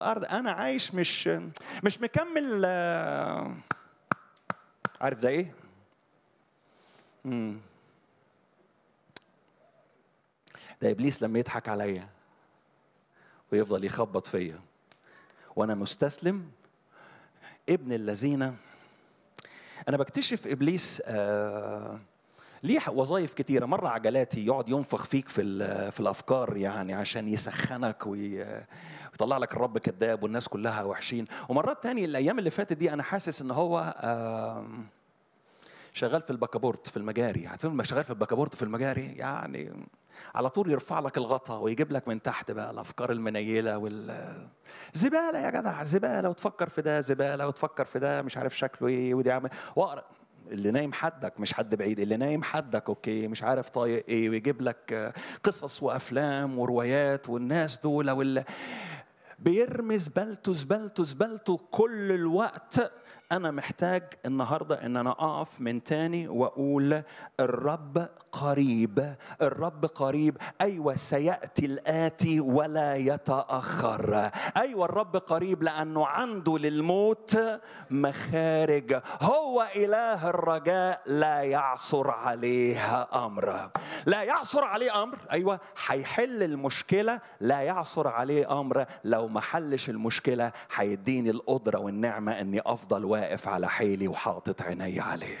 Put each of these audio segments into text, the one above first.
الارض انا عايش مش مش مكمل آه، عارف ده ايه مم. ده ابليس لما يضحك عليا ويفضل يخبط فيا وانا مستسلم ابن الذين انا بكتشف ابليس آه ليه وظائف كتيره مره عجلاتي يقعد ينفخ فيك في ال- في الافكار يعني عشان يسخنك وي- ويطلع لك الرب كذاب والناس كلها وحشين ومرات تاني الايام اللي فاتت دي انا حاسس ان هو آم، شغال في البكابورت في المجاري عارفين لما شغال في البكابورت في المجاري يعني على طول يرفع لك الغطا ويجيب لك من تحت بقى الافكار المنيله وال زباله يا جدع زباله وتفكر في ده زباله وتفكر في ده مش عارف شكله ايه ودي عامل واقرا اللي نايم حدك مش حد بعيد اللي نايم حدك اوكي مش عارف طايق ايه ويجيب لك آه، قصص وافلام وروايات والناس دول وال بيرمي زبالته زبالته زبالته كل الوقت أنا محتاج النهاردة إن أنا أقف من تاني وأقول الرب قريب الرب قريب أيوة سيأتي الآتي ولا يتأخر أيوة الرب قريب لأنه عنده للموت مخارج هو إله الرجاء لا يعصر عليه أمر لا يعصر عليه أمر أيوة هيحل المشكلة لا يعصر عليه أمر لو ما حلش المشكلة هيديني القدرة والنعمة أني أفضل واقف على حيلي وحاطط عيني عليه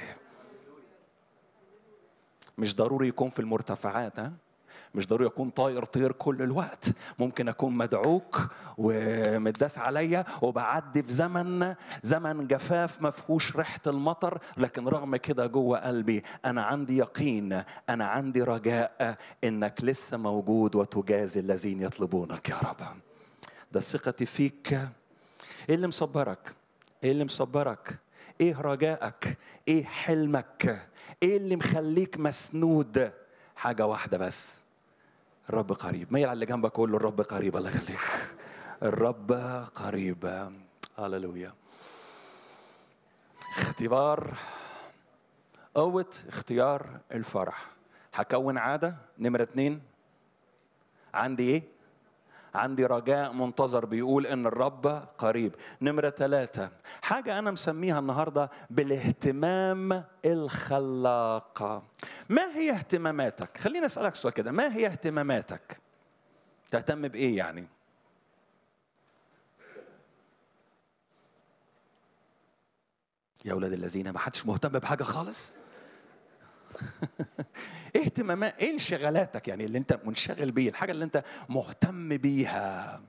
مش ضروري يكون في المرتفعات ها مش ضروري اكون طاير طير كل الوقت ممكن اكون مدعوك ومتداس عليا وبعدي في زمن زمن جفاف ما فيهوش ريحه المطر لكن رغم كده جوه قلبي انا عندي يقين انا عندي رجاء انك لسه موجود وتجازي الذين يطلبونك يا رب ده ثقتي فيك ايه اللي مصبرك ايه اللي مصبرك ايه رجائك ايه حلمك ايه اللي مخليك مسنود حاجه واحده بس الرب قريب ميل على اللي جنبك قول له الرب قريب الله يخليك الرب قريب هللويا اختبار قوة اختيار الفرح هكون عادة نمرة اتنين عندي ايه؟ عندي رجاء منتظر بيقول ان الرب قريب نمرة ثلاثة حاجة أنا مسميها النهاردة بالاهتمام الخلاق ما هي اهتماماتك خليني أسألك سؤال كده ما هي اهتماماتك تهتم بإيه يعني يا أولاد الذين ما حدش مهتم بحاجة خالص ايه اهتمامات ايه انشغالاتك يعني اللي انت منشغل بيه الحاجه اللي انت مهتم بيها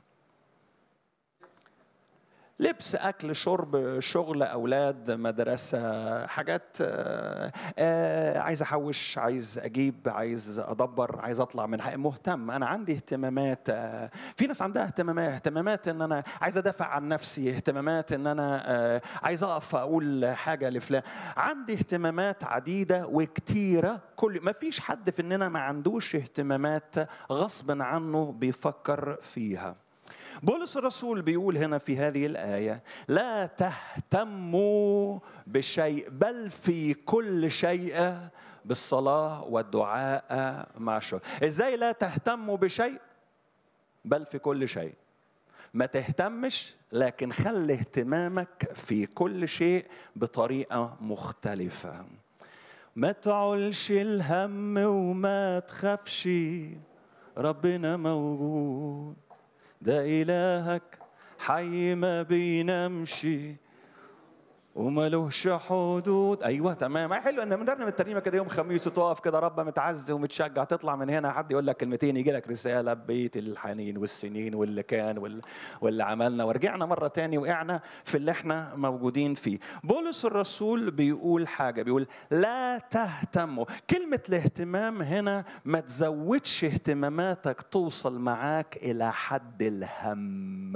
لبس اكل شرب شغل اولاد مدرسه حاجات آه آه عايز احوش عايز اجيب عايز ادبر عايز اطلع من حق مهتم انا عندي اهتمامات آه في ناس عندها اهتمامات اهتمامات ان انا عايز ادافع عن نفسي اهتمامات ان انا آه عايز اقف اقول حاجه لفلان عندي اهتمامات عديده وكتيره كل ما فيش حد في اننا ما عندوش اهتمامات غصبا عنه بيفكر فيها بولس الرسول بيقول هنا في هذه الآية لا تهتموا بشيء بل في كل شيء بالصلاة والدعاء مع الشكر إزاي لا تهتموا بشيء بل في كل شيء ما تهتمش لكن خلي اهتمامك في كل شيء بطريقة مختلفة ما تعلش الهم وما تخافش ربنا موجود ده إلهك حي ما بينامش وملوش حدود ايوه تمام حلو ان بنرنم الترنيمه كده يوم خميس وتقف كده رب متعز ومتشجع تطلع من هنا حد يقول لك كلمتين يجي لك رساله ببيت الحنين والسنين واللي كان وال... واللي عملنا ورجعنا مره تاني وقعنا في اللي احنا موجودين فيه بولس الرسول بيقول حاجه بيقول لا تهتموا كلمه الاهتمام هنا ما تزودش اهتماماتك توصل معاك الى حد الهم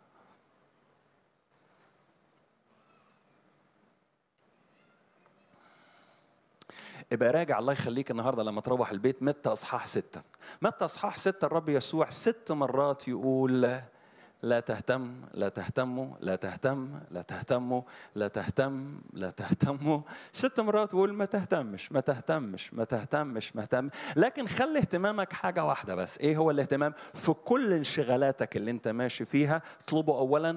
ابقى راجع الله يخليك النهارده لما تروح البيت متى اصحاح ستة متى اصحاح ستة الرب يسوع ست مرات يقول لا تهتم لا تهتموا لا تهتم لا تهتموا لا تهتم لا تهتموا ست مرات بقول ما تهتمش ما تهتمش ما تهتمش ما تهتم لكن خلي اهتمامك حاجة واحدة بس ايه هو الاهتمام في كل انشغالاتك اللي انت ماشي فيها اطلبه اولا